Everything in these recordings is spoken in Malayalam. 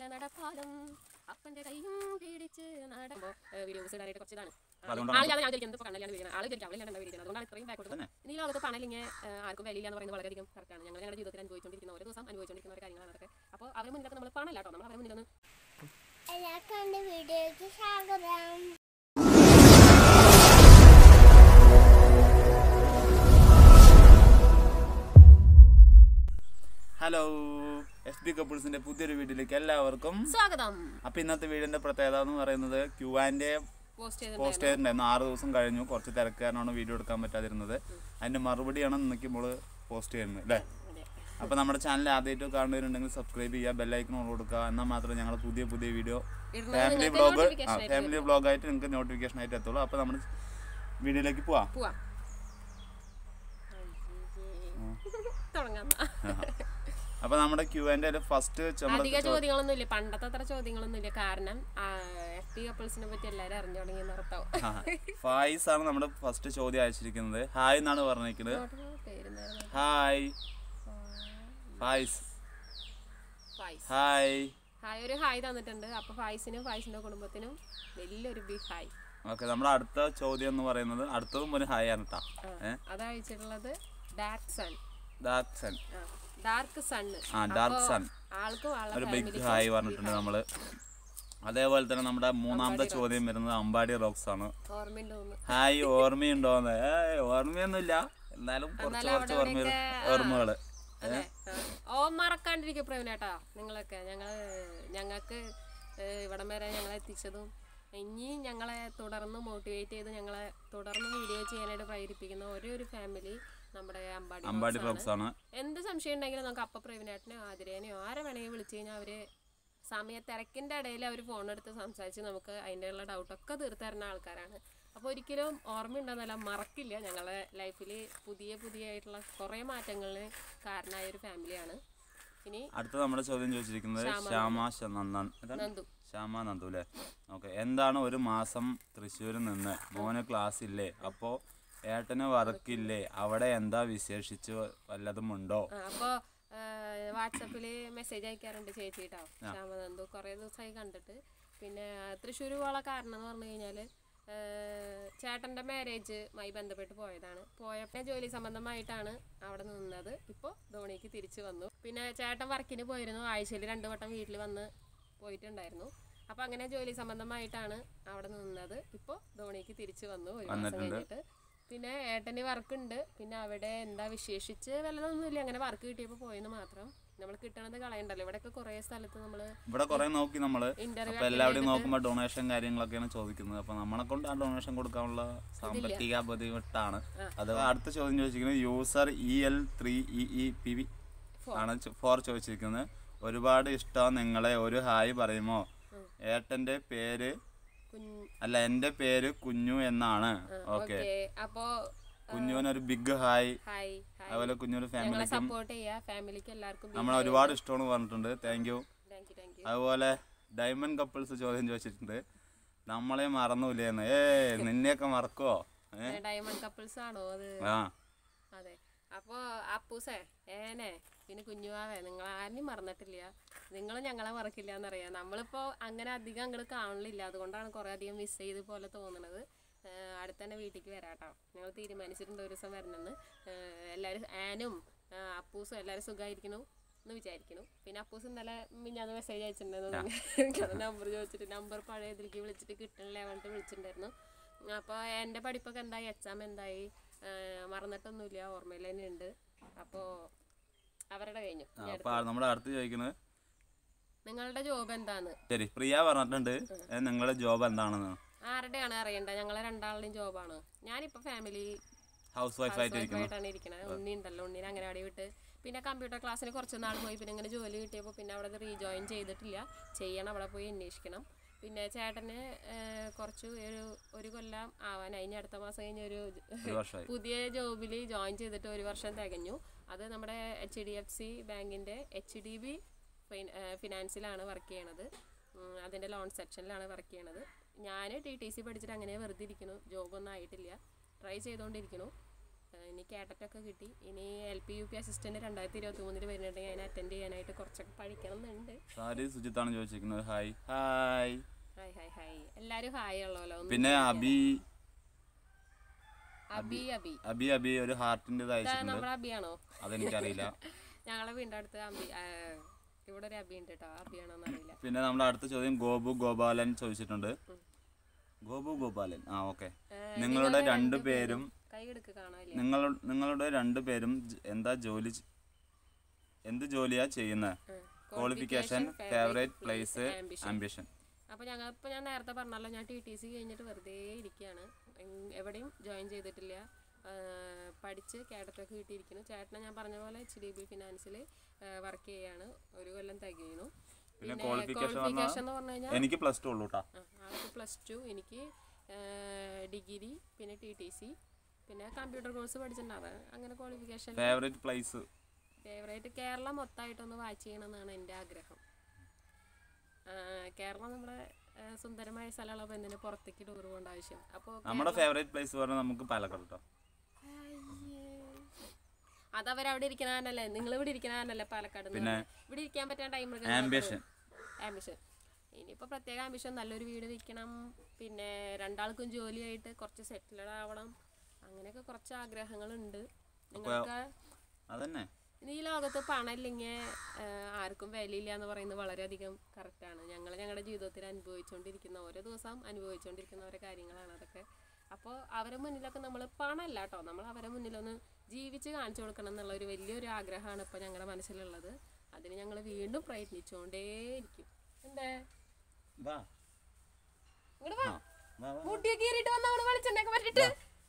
നടപ്പാലം അപ്പന്റെ കൈയും പിടിച്ച് നടമ്പോ വീഡിയോസ് ഇടാനായിട്ട് കുറച്ചിതാണ് അതുകൊണ്ടാണ് ആളില്ലാതെ ഞാൻ വിചാരിക്കുന്നത് ഇപ്പോൾ കണ്ണലാണ് വിളിക്കുന്നത് ആൾ വിചാരിക്കും അവളിലാണ് വിളിക്കുന്നത് അതുകൊണ്ടാണ് ഇത്രയും ബാക്കോട്ട് തന്നെ. ഈ ലോകത്ത് പണലിങ്ങനെ ആർക്കും വിലയില്ല എന്ന് പറയുന്നത് വളരെയധികം കറക്റ്റാണ് ഞങ്ങൾ ഞങ്ങളുടെ ജീവിതത്തിൽ അനുഭവിച്ചുകൊണ്ടിരിക്കുന്ന ഓരോ ദിവസം അനുഭവിച്ചുകൊണ്ടിരിക്കുന്ന ഒരു കാര്യങ്ങളാണ് അതൊക്കെ അപ്പോൾ അവരെ മുന്നിലൊക്കെ നമ്മൾ പണല്ല കേട്ടോ നമ്മൾ അവരെ മുന്നിലൊന്ന് എല്ലാവർക്കും എൻ്റെ വീഡിയോയ്ക്ക് സ്വാഗതം ഹലോ എസ് ബി കപ്പിൾസിന്റെ പുതിയൊരു വീഡിയോയിലേക്ക് എല്ലാവർക്കും സ്വാഗതം അപ്പൊ ഇന്നത്തെ വീടിന്റെ പ്രത്യേകത എന്ന് പറയുന്നത് ക്യൂ ആൻഡ് പോസ്റ്റ് ചെയ്ത് പോസ്റ്റ് ചെയ്തിട്ടുണ്ടായിരുന്നു ആറ് ദിവസം കഴിഞ്ഞു കുറച്ച് തിരക്കാരനാണ് വീഡിയോ എടുക്കാൻ പറ്റാതിരുന്നത് അതിന്റെ മറുപടിയാണ് ഇന്നേക്ക് നമ്മള് പോസ്റ്റ് ചെയ്യുന്നത് അല്ലേ അതെ. അപ്പൊ നമ്മുടെ ചാനൽ ആദ്യമായിട്ട് കാണുന്നവരുണ്ടെങ്കിൽ സബ്സ്ക്രൈബ് ചെയ്യുക ബെല്ലൈക്കൺ ഓൺ കൊടുക്കുക എന്നാൽ മാത്രമേ ഞങ്ങൾ പുതിയ പുതിയ വീഡിയോ ഇടുന്നത് ഫാമിലി നിങ്ങൾക്ക് ബ്ലോഗ് notification ആയിട്ട് ഫാമിലി ബ്ലോഗ് ആയിട്ട് നിങ്ങൾക്ക് നോട്ടിഫിക്കേഷൻ ആയിട്ട് എത്തുള്ളൂ അപ്പൊ നമ്മൾ വീഡിയോയിലേക്ക് പോവാം പോവാം തുടങ്ങാം അപ്പൊ നമ്മുടെ ക്യൂ ആൻഡ് ഫസ്റ്റ് അധിക ചോദ്യങ്ങളൊന്നും ഇല്ല പണ്ടത്തെ അത്ര ചോദ്യങ്ങളൊന്നും ഇല്ല കാരണം എഫ് ടി കപ്പിൾസിനെ പറ്റി എല്ലാവരും അറിഞ്ഞു തുടങ്ങി നിർത്താവും ഫായിസ് ആണ് നമ്മുടെ ഫസ്റ്റ് ചോദ്യം അയച്ചിരിക്കുന്നത് ഹായ് എന്നാണ് പറഞ്ഞിരിക്കുന്നത് പേരുന്നായിരുന്നു hi Faiz Faiz hi hi ഒരു ഹായ് തന്നിട്ടുണ്ട് അപ്പൊ ഫായ്സിനും ഫായ്സിന്റെ കുടുംബത്തിനും വലിയൊരു ബിഗ് ഹായ് ഓക്കെ നമ്മുടെ അടുത്ത ചോദ്യം എന്ന് പറയുന്നത് അടുത്തതും ഒരു ഹായ് ആണ് കേട്ടോ ഏഹ് അത് അയച്ചിട്ടുള്ളത് dark sun dark sun dark sun ആ ഡാർക്ക് സൺ ആൾക്കും ആളെ ഒരു ബിഗ് ഹായ് പറഞ്ഞിട്ടുണ്ട് നമ്മള് അതേപോലെ തന്നെ നമ്മുടെ മൂന്നാമത്തെ ചോദ്യം വരുന്നത് അമ്പാടി റോക്സ് ആണ് ഓർമ്മയുണ്ട് തോന്നുന്നു ഹായ് ഓർമ്മയുണ്ടോന്ന് ഏ ഓർമ്മയൊന്നുമില്ല എന്നാലും കുറച്ച് കുറച്ച് ഓർമ്മ ഓർമ്മകള് അതെ ആ. ഓ മറക്കാണ്ടിരിക്കും പ്രവീണേട്ടാ നിങ്ങളൊക്കെ ഞങ്ങള് ഞങ്ങൾക്ക് ഇവിടം വരെ ഞങ്ങളെ എത്തിച്ചതും ഇനി ഞങ്ങളെ തുടർന്ന് മോട്ടിവേറ്റ് ചെയ്ത് ഞങ്ങളെ തുടർന്ന് വീഡിയോ ചെയ്യാനായിട്ട് പ്രേരിപ്പിക്കുന്ന ഒരേ ഒരു ഫാമിലി നമ്മുടെ അമ്പാടി അമ്പാടി Rocks ആണ്. റോക്സ് ആണ് എന്ത് സംശയം ഉണ്ടെങ്കിലും നമുക്ക് അപ്പ പ്രവീണേട്ടനെയോ ആതിരേനെയോ ആരെ വേണമെങ്കിൽ വിളിച്ചു കഴിഞ്ഞാൽ അവര് സമയ തിരക്കിന്റെ ഇടയിൽ അവർ ഫോൺ എടുത്ത് സംസാരിച്ച് നമുക്ക് അതിൻ്റെ ഉള്ള ഡൗട്ടൊക്കെ തീർത്ത് തരുന്ന ആൾക്കാരാണ് അപ്പോൾ ഒരിക്കലും ഓർമ്മയുണ്ടെന്നല്ല മറക്കില്ല ഞങ്ങളുടെ ലൈഫിൽ പുതിയ പുതിയ ആയിട്ടുള്ള കുറേ മാറ്റങ്ങളിന് കാരണമായ ഒരു ഫാമിലിയാണ് ഇനി അടുത്ത നമ്മുടെ ചോദ്യം ചോദിച്ചിരിക്കുന്നത് ശ്യാമ ശ- നന്ദൻ എന്താണ്? നന്ദു ശ്യാമ നന്ദു അല്ലേ ഓക്കെ എന്താണ് ഒരു മാസം തൃശ്ശൂരിൽ നിന്ന് മോന് ക്ലാസ് ഇല്ലേ അപ്പോ ഏട്ടന് വർക്കില്ലേ അവിടെ എന്താ വിശേഷിച്ച് വല്ലതും ഉണ്ടോ ആ, അപ്പോൾ വാട്സപ്പിൽ മെസ്സേജ് അയക്കാറുണ്ട് ചേച്ചി കേട്ടോ ശ്യാമനന്ദു കുറേ ദിവസമായി കണ്ടിട്ട് പിന്നെ തൃശ്ശൂർ പോകാനുള്ള കാരണം എന്ന് പറഞ്ഞു കഴിഞ്ഞാൽ ചേട്ടൻ്റെ മാരേജുമായി ബന്ധപ്പെട്ട് പോയതാണ് പോയപ്പോൾ ജോലി സംബന്ധമായിട്ടാണ് അവിടെ നിന്നത് ഇപ്പോൾ ധോണിക്ക് തിരിച്ചു വന്നു പിന്നെ ചേട്ടൻ വർക്കിന് പോയിരുന്നു ആഴ്ചയിൽ രണ്ട് വട്ടം വീട്ടിൽ വന്ന് പോയിട്ടുണ്ടായിരുന്നു അപ്പോൾ അങ്ങനെ ജോലി സംബന്ധമായിട്ടാണ് അവിടെ നിന്നത് ഇപ്പോൾ ധോണിക്ക് തിരിച്ചു വന്നു ഒരു മാസം വന്നിട്ടുണ്ട്. കഴിഞ്ഞിട്ട് പിന്നെ ഏട്ടന് വർക്ക് ഉണ്ട് പിന്നെ അവിടെ എന്താ വിശേഷിച്ച് വല്ലതൊന്നുമില്ല അങ്ങനെ വർക്ക് കിട്ടിയപ്പോൾ പോയെന്ന് മാത്രം നമ്മൾ കിട്ടണത് കളയണ്ടല്ലോ ഇവിടെയൊക്കെ കുറേ സ്ഥലത്ത് നമ്മൾ ഇവിടെ കുറെ നോക്കി നമ്മള് ഇന്റർവ്യൂ അപ്പൊ എല്ലാവരുടെയും നോക്കുമ്പോൾ ഡൊണേഷൻ കാര്യങ്ങളൊക്കെയാണ് ചോദിക്കുന്നത് അപ്പൊ നമ്മളെ കൊണ്ട് ആ ഡൊണേഷൻ കൊടുക്കാനുള്ള സാമ്പത്തിക ബുദ്ധിമുട്ടാണ് അത് അടുത്ത ചോദ്യം ചോദിച്ചിരിക്കുന്നത് user E L three E E P V ആണ് ഫോർ ചോദിച്ചിരിക്കുന്നത് ഒരുപാട് ഇഷ്ടം നിങ്ങളെ ഒരു ഹായ് പറയുമോ ഏട്ടന്റെ പേര് കുഞ്ഞ് അല്ല എന്റെ പേര് കുഞ്ഞു എന്നാണ് ഓക്കെ ഓക്കെ അപ്പോൾ കുഞ്ഞുവിനൊരു ബിഗ് ഹായ് ഹായ് ഹായ് അതുപോലെ കുഞ്ഞൊരു ഞങ്ങളെ ഫാമിലിക്കും സപ്പോർട്ട് ചെയ്യുക ഫാമിലിക്ക് എല്ലാവർക്കും നമ്മളെ ഒരുപാട് ഇഷ്ടമാണ് പറഞ്ഞിട്ടുണ്ട് thank you thank you thank you അതുപോലെ ഡയമണ്ട് കപ്പിൾസ് ചോദ്യം ചോദിച്ചിട്ടുണ്ട് നമ്മളെ മറന്നൂലേന്ന് ഏ നിന്നെയൊക്കെ മറക്കുവോ ഏ ഡയമണ്ട് കപ്പിൾസ് ആണോ അത് ആ അതെ അപ്പോൾ അപ്പൂസേ ഏനെ പിന്നെ കുഞ്ഞുവാവേ നിങ്ങൾ ആരും മറന്നിട്ടില്ല നിങ്ങൾ ഞങ്ങളെ മറക്കില്ല എന്നറിയാം നമ്മളിപ്പോൾ അങ്ങനെ അധികം അങ്ങോട്ട് കാണലില്ല അതുകൊണ്ടാണ് കുറേ അധികം മിസ് ചെയ്ത് പോലെ തോന്നുന്നത് ഏഹ് അടുത്ത് തന്നെ വീട്ടിലേക്ക് വരാട്ടോ ഞങ്ങൾ തീരുമാനിച്ചിട്ടുണ്ട് ഒരു ദിവസം വരണമെന്ന് ഏഹ് എല്ലാവരും ആനും ഏഹ് അപ്പൂസും എല്ലാവരും സുഖമായിരിക്കണു എന്ന് വിചാരിക്കുന്നു പിന്നെ അപ്പൂസ് ഇന്നലെ മിഞ്ഞാന്ന് മെസ്സേജ് അയച്ചിട്ടുണ്ടായിരുന്നു നമ്പർ ചോദിച്ചിട്ട് നമ്പർ പഴയ ഇതിലേക്ക് വിളിച്ചിട്ട് കിട്ടണില്ല പറഞ്ഞിട്ട് വിളിച്ചിട്ടുണ്ടായിരുന്നു അപ്പോൾ എൻ്റെ പഠിപ്പൊക്കെ എന്തായി എക്സാം എന്തായി ഏഹ് മറന്നിട്ടൊന്നുമില്ല ഓർമ്മയിൽ തന്നെ ഉണ്ട് അപ്പോൾ അവരുടെ കഴിഞ്ഞു ആ, അപ്പൊ ആ- നമ്മുടെ അടുത്ത് ചോദിക്കുന്നത് നിങ്ങളുടെ ജോബ് എന്താന്ന് ശരി പ്രിയ പറഞ്ഞിട്ടുണ്ട് ഏ, നിങ്ങളുടെ ജോബ് എന്താണെന്ന് ആരുടെയാണ് അറിയേണ്ടത് ഞങ്ങളെ രണ്ടാളുടെയും ജോബാണ് ഞാനിപ്പോൾ ഫാമിലി ഹൗസ് വൈഫ് ആയിട്ട് ഇരിക്കുന്നു ആയിട്ടാണ് ഇരിക്കണത് ഉണ്ണി ഉണ്ടല്ലോ ഉണ്ണീനെ അംഗനവാടി വിട്ട് പിന്നെ കമ്പ്യൂട്ടർ ക്ലാസ്സിന് കുറച്ച് നാൾ പോയി പിന്നെ ഇങ്ങനെ ജോലി കിട്ടിയപ്പോൾ പിന്നെ അവിടെ റീജോയിൻ ചെയ്തിട്ടില്ല ചെയ്യണം അവിടെ പോയി അന്വേഷിക്കണം പിന്നെ ചേട്ടന് ഏഹ്, കുറച്ച് ഒരു ഒരു കൊല്ലം ആവാനായി ഇനി അടുത്ത മാസം കഴിഞ്ഞ് ഒരു ഒരു വർഷമായി പുതിയ ജോബിൽ ജോയിൻ ചെയ്തിട്ട് ഒരു വർഷം തികഞ്ഞു അത് നമ്മുടെ എച്ച് ഡി എഫ് സി ബാങ്കിൻ്റെ എച്ച് ഡി ബി ഫിനാൻസിലാണ് വർക്ക് ചെയ്യണത് ഉം, അതിൻ്റെ ലോൺ സെക്ഷനിലാണ് വർക്ക് ചെയ്യണത് ഞാൻ ടി ടി സി പഠിച്ചിട്ട് അങ്ങനെ വെറുതെ ഇരിക്കുന്നു ജോബൊന്നും ആയിട്ടില്ല ട്രൈ ചെയ്തുകൊണ്ടിരിക്കുന്നു ഏഹ് ഇനി കേട്ടറ്റൊക്കെ കിട്ടി ഇനി L P U P assistant രണ്ടായിരത്തി ഇരുപത്തി മൂന്നിൽ വരുന്നുണ്ടെങ്കിൽ അതിനെ അറ്റൻഡ് ചെയ്യാനായിട്ട് കുറച്ചൊക്കെ പഠിക്കണം എന്നുണ്ട് സാരി സുജിത്താണ് ചോദിച്ചിരിക്കുന്നത് hi hi hi hi hi എല്ലാവരും ഹായ് ഉള്ളല്ലോ ഒന്ന് പിന്നെ അബി അബി അബി അബി അബി ഒരു ഹാർട്ടിൻ്റെ ഇതാ അയച്ചിട്ടുണ്ട് നമ്മുടെ അബിയാണോ അതെനിക്കറിയില്ല ഞങ്ങളെ വീടിൻ്റെ അടുത്ത് അബി ആ, ഇവിടെ ഒരു അബി ഉണ്ട് കേട്ടോ അബിയാണോന്ന് അറിയില്ല പിന്നെ നമ്മുടെ അടുത്ത ചോദ്യം ഗോപു ഗോപാലൻ ചോദിച്ചിട്ടുണ്ട് ഗോപു ഗോപാലൻ ആ ഓക്കെ നിങ്ങളുടെ രണ്ടു പേരും കൈ എടുക്ക് കാണാനില്ല നിങ്ങൾ നിങ്ങളുടെ രണ്ടു പേരും ജ- എന്താ ജോലി ചെ- എന്ത് ജോലിയാ ചെയ്യുന്നത് ക്വാളിഫിക്കേഷൻ ഫേവറേറ്റ് പ്ലേസ് ആംബിഷൻ അപ്പോൾ ഞങ്ങൾ ഇപ്പോൾ ഞാൻ നേരത്തെ പറഞ്ഞല്ലോ ഞാൻ ടി ടി സി കഴിഞ്ഞിട്ട് വെറുതെ ഇരിക്കുകയാണ് എങ്- എവിടെയും ജോയിൻ ചെയ്തിട്ടില്ല ആ, പഠിച്ച് കേഡറ്റൊക്കെ കിട്ടിയിരിക്കുന്നു ചേട്ടനെ ഞാൻ പറഞ്ഞ പോലെ എച്ച് ഡി ബി ഫിനാൻസിൽ വർക്ക് ചെയ്യാണ് ഒരു കൊല്ലം തികയുന്നു പിന്നെ qualification ക്വാളിഫിക്കേഷൻ എന്ന് പറഞ്ഞു കഴിഞ്ഞാൽ എനിക്ക് പ്ലസ് ടു ഉള്ളൂ കേട്ടാ ആൾക്ക് പ്ലസ് ടു എനിക്ക് ഡിഗ്രി പിന്നെ ടി ടി സി പിന്നെ കമ്പ്യൂട്ടർ കോഴ്സ് പഠിച്ചിട്ടുണ്ടാവും അങ്ങനെ qualification favourite place favourite Kerala മൊത്തമായിട്ടൊന്ന് വാച്ച് ചെയ്യണമെന്നാണ് എൻ്റെ ആഗ്രഹം ആ, കേരളം നമ്മുടെ ആ, സുന്ദരമായ സ്ഥലമുള്ള എന്തിനു പുറത്തേക്ക് ടൂർ പോകേണ്ട ആവശ്യം അപ്പോൾ നമ്മുടെ ഫേവറേറ്റ് പ്ലേസ് പറഞ്ഞാൽ നമുക്ക് പാലക്കാട് കേട്ടോ അതവരവിടെ ഇരിക്കണാനല്ലേ നിങ്ങൾ ഇവിടെ ഇരിക്കണാനല്ലേ പാലക്കാട് എന്ന് പിന്നെ? പറഞ്ഞെ. ഇവിടെ ഇരിക്കാൻ പറ്റാൻ ടൈം Ambition. ആംബിഷൻ ഇനിയിപ്പോൾ പ്രത്യേക ആംബിഷൻ നല്ലൊരു വീട് വെക്കണം പിന്നെ രണ്ടാൾക്കും ജോലിയായിട്ട് കുറച്ച് സെറ്റിൽഡ് ആവണം അങ്ങനെയൊക്കെ കുറച്ച് ആഗ്രഹങ്ങളുണ്ട് നിങ്ങൾക്ക് അതന്നെ ഈ ലോകത്ത് പണമില്ലെങ്കിൽ ആർക്കും വിലയില്ല എന്ന് പറയുന്നത് വളരെയധികം കറക്റ്റാണ് ഞങ്ങൾ ഞങ്ങളുടെ ജീവിതത്തിൽ അനുഭവിച്ചുകൊണ്ടിരിക്കുന്ന ഓരോ ദിവസം അനുഭവിച്ചുകൊണ്ടിരിക്കുന്ന ഓരോ കാര്യങ്ങളാണ് അതൊക്കെ അപ്പോൾ അവരെ മുന്നിലൊക്കെ നമ്മൾ പണമല്ല കേട്ടോ നമ്മൾ അവരെ മുന്നിലൊന്ന് ജീവിച്ച് കാണിച്ചു കൊടുക്കണം എന്നുള്ള ഒരു വലിയൊരു ആഗ്രഹമാണ് ഇപ്പോൾ ഞങ്ങളുടെ മനസ്സിലുള്ളത് അതിന് ഞങ്ങൾ വീണ്ടും പ്രയത്നിച്ചുകൊണ്ടേയിരിക്കും എന്തേ വാ ഇങ്ങോട്ട് വാ വാ വാ മുടിയൊക്കെ കീറിയിട്ട് വന്ന അവിടെ വെളിച്ചെണ്ണയൊക്കെ പറ്റിട്ട്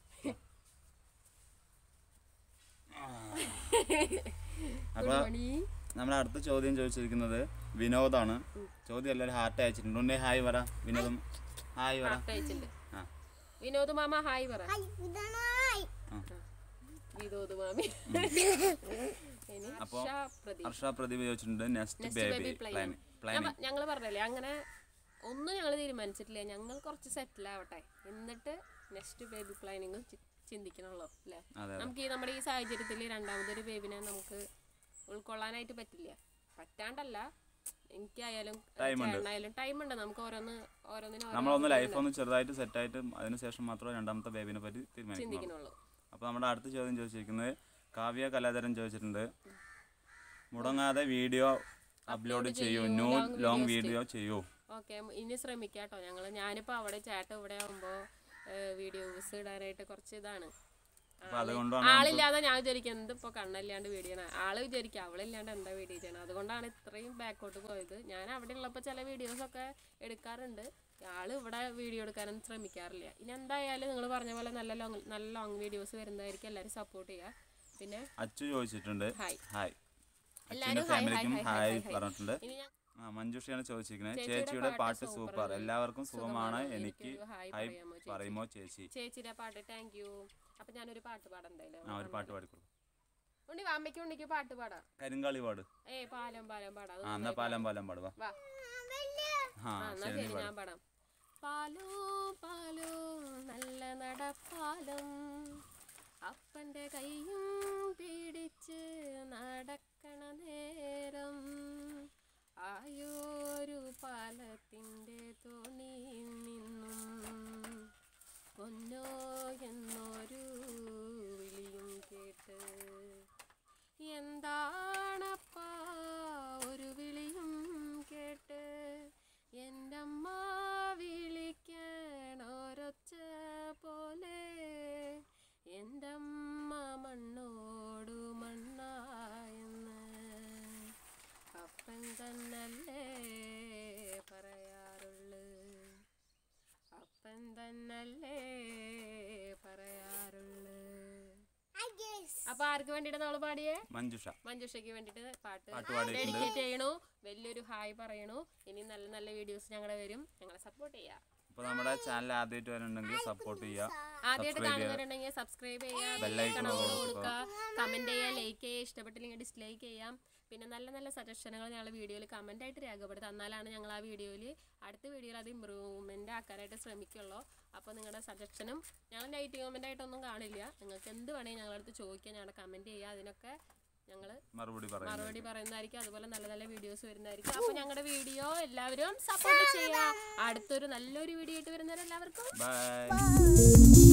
അപ്പൊ നമ്മുടെ അടുത്ത ചോദ്യം ചോദിച്ചിരിക്കുന്നത് വിനോദാണ് ചോദ്യം എല്ലാവരും ഹാർട്ട് അയച്ചിട്ടുണ്ട് ഉണ്ണി ഹായ് പറ വിനോദം ഹായ് പറ അയച്ചിട്ടുണ്ട് ആ വിനോദ് മാമ ഹായ് പറ ഇതാണായി വിനോദ് മാമി ഇനി അപ്പോ ഷാ പ്രദീപ് ഹർഷ പ്രദീപ് ചോദിച്ചിട്ടുണ്ട് next Next baby baby plan. Plan planning ഞങ്ങൾ പറഞ്ഞല്ലേ അങ്ങനെ ഒന്നും ഞങ്ങൾ തീരുമാനിച്ചിട്ടില്ല ഞങ്ങൾ കുറച്ച് സെറ്റിൽ ആവട്ടെ എന്നിട്ട് നെക്സ്റ്റ് ബേബി പ്ലാനിങ് ചിന്തിക്കണുള്ളൂ അല്ലേ അതെ നമുക്ക് ഈ നമ്മുടെ ഈ സാഹചര്യത്തിൽ രണ്ടാമതൊരു ബേബിനെ നമുക്ക് ഉൾക്കൊള്ളാനായിട്ട് പറ്റില്ല പറ്റാണ്ടല്ല എനിക്കായാലും ചേട്ടനായാലും ടൈം ഉണ്ട് നമുക്ക് ഓരോന്ന് ഓരോന്നിനും ഓരോ നമ്മളൊന്ന് ലൈഫ് ഒന്ന് ചെറുതായിട്ട് സെറ്റായിട്ട് അതിനുശേഷം മാത്രമേ രണ്ടാമത്തെ ബേബിനെ പറ്റി തീരുമാനിക്കുന്നുള്ളൂ ചിന്തിക്കണുള്ളൂ അപ്പോൾ നമ്മുടെ അടുത്ത ചോദ്യം ചോദിച്ചിരിക്കുന്നത് കാവ്യ കലാധരൻ ചോദിച്ചിട്ടുണ്ട് മുടങ്ങാതെ വീഡിയോ അപ്ലോഡ് ചെയ്യൂ ന്യൂ ലോങ് വീഡിയോ ചെയ്യൂ ഓക്കെ ഇനി ശ്രമിക്കാം കേട്ടോ ഞങ്ങൾ ഞാനിപ്പോൾ അവിടെ ചേട്ടൻ ഇവിടെ ആകുമ്പോൾ വീഡിയോസ് ഇടാനായിട്ട് കുറച്ച് ഇതാണ് അപ്പോൾ അതുകൊണ്ടാണ് ആളില്ലാതെ ഞാൻ വിചാരിക്കും എന്തിപ്പോൾ കണ്ണല്ലാണ്ട് വീഡിയോ ചെയ്യണം ആള് വിചാരിക്കും അവളില്ലാണ്ട് എന്താ വീഡിയോ ചെയ്യണം അതുകൊണ്ടാണ് ഇത്രയും ബാക്കോട്ട് പോയത് ഞാൻ അവിടെ ഉള്ളപ്പോൾ ചില വീഡിയോസൊക്കെ എടുക്കാറുണ്ട് ആള് ഇവിടെ വീഡിയോ എടുക്കാനൊന്നും ശ്രമിക്കാറില്ല ഇനി എന്തായാലും നിങ്ങൾ പറഞ്ഞ പോലെ നല്ല ലോങ് നല്ല ലോങ് വീഡിയോസ് വരുന്നതായിരിക്കും എല്ലാവരും സപ്പോർട്ട് ചെയ്യുക പിന്നെ അച്ചു ചോദിച്ചിട്ടുണ്ട് ഹായ് ഹായ് എല്ലാവരും അച്ഛൻ്റെ ഹായ് ഹായ് ഫാമിലിക്കും ഹായ് ഹായ് ഹായ് പറഞ്ഞിട്ടുണ്ട് ഇനി ഞാൻ ആ മഞ്ജുഷയാണ് ചോദിച്ചിരിക്കുന്നത് ചേച്ചിയുടെ ചേച്ചിയുടെ പാട്ട് പാട്ട് സൂപ്പർ സൂപ്പർ ആണ്. എല്ലാവർക്കും സുഖമാണ് സുഖമാണ്. എനിക്ക് എനിക്കൊരു ഹായ് ഹായ് പറയാമോ ചേച്ചി? പറയുമോ ചേച്ചി ചേച്ചിയുടെ പാട്ട് താങ്ക് യു അപ്പം ഞാനൊരു പാട്ട് പാടാം എന്തായാലും ആ ഒരു പാട്ട് പാടിക്കോളൂ ഉണ്ണി അമ്മയ്ക്ക് ഉണ്ണിക്ക് പാട്ട് പാടാം കരിങ്കാളി പാട് ഏ പാലം പാലം പാടാം അത് ആ എന്നാ പാലം പാലം പാടുവാ വാ ആ ആ എന്നാ ശരി നീ ശരി പാട് ഞാൻ പാടാം പാലോ പാലോ നല്ല നടപ്പാലം അപ്പൻ്റെ കൈയും പിടിച്ച് നടക്കണ നേരം ആയോരു പാലത്തിൻ്റെ തോണിയിൽ നിന്നും പൊന്നോ എന്നൊരു വിളിയും കേട്ട് എന്താണപ്പാ ഒരു വിളിയും കേട്ട് എൻ്റെ അമ്മ വിളിക്കണൊരൊച്ച പോലെ എൻ്റെ അമ്മ മണ്ണോടു മണ്ണായെന്ന് അപ്പൻ തന്നല്ലേ പറയാറുള്ളു അപ്പൻ തന്നല്ലേ പറയാറുള്ളു അപ്പൊ ആർക്ക് വേണ്ടിട്ട് നമ്മൾ പാടിയേ മഞ്ജുഷ മഞ്ജുഷയ്ക്ക് വേണ്ടിട്ട് പാട്ട് പാട്ട് പാടിയിട്ടുണ്ട്. ഡെഡിക്കേറ്റ് ചെയ്യണു വലിയൊരു ഹായ് പറയണു ഇനി നല്ല നല്ല വീഡിയോസ് ഞങ്ങളെ വരും ഞങ്ങളെ സപ്പോർട്ട് ചെയ്യാം അപ്പോൾ നമ്മുടെ ചാനൽ ആദ്യമായിട്ട് വരുന്നുണ്ടെങ്കിൽ സപ്പോർട്ട് ചെയ്യുക ആദ്യമായിട്ട് കാണുന്നവരുണ്ടെങ്കിൽ സബ്സ്ക്രൈബ് ചെയ്യുക Bell icon ബെല്ലൈക്കൺ കൊടുക്കുക. കൊടുക്കുക കമന്റ് ചെയ്യുക ലൈക്ക് ചെയ്യുക ഇഷ്ടപ്പെട്ടില്ലെങ്കിൽ ഡിസ്ലൈക്ക് ചെയ്യാം പിന്നെ നല്ല നല്ല സജഷനുകൾ ഞങ്ങൾ വീഡിയോയിൽ കമൻ്റ് ആയിട്ട് രേഖപ്പെടുത്തുക എന്നാലാണ് ഞങ്ങൾ ആ വീഡിയോയിൽ അടുത്ത വീഡിയോയിൽ അത് ഇമ്പ്രൂവ്മെൻ്റ് ആക്കാനായിട്ട് ശ്രമിക്കുള്ളൂ അപ്പോൾ നിങ്ങളുടെ സജഷനും ഞങ്ങൾ നെഗറ്റീവ് കമൻ്റ് ആയിട്ടൊന്നും കാണില്ല നിങ്ങൾക്ക് എന്ത് വേണമെങ്കിൽ ഞങ്ങളുടെ അടുത്ത് ചോദിക്കുക ഞങ്ങളുടെ കമൻറ്റ് ചെയ്യുക അതിനൊക്കെ ഞങ്ങൾ മറുപടി പറയാം മറുപടി പറയുന്നതായിരിക്കും അതുപോലെ നല്ല നല്ല വീഡിയോസ് വരുന്നതായിരിക്കും അപ്പോൾ ഞങ്ങളുടെ വീഡിയോ എല്ലാവരും സപ്പോർട്ട് ചെയ്യുക അടുത്തൊരു നല്ലൊരു വീഡിയോ ആയിട്ട് വരുന്നവരെല്ലാവർക്കും ബൈ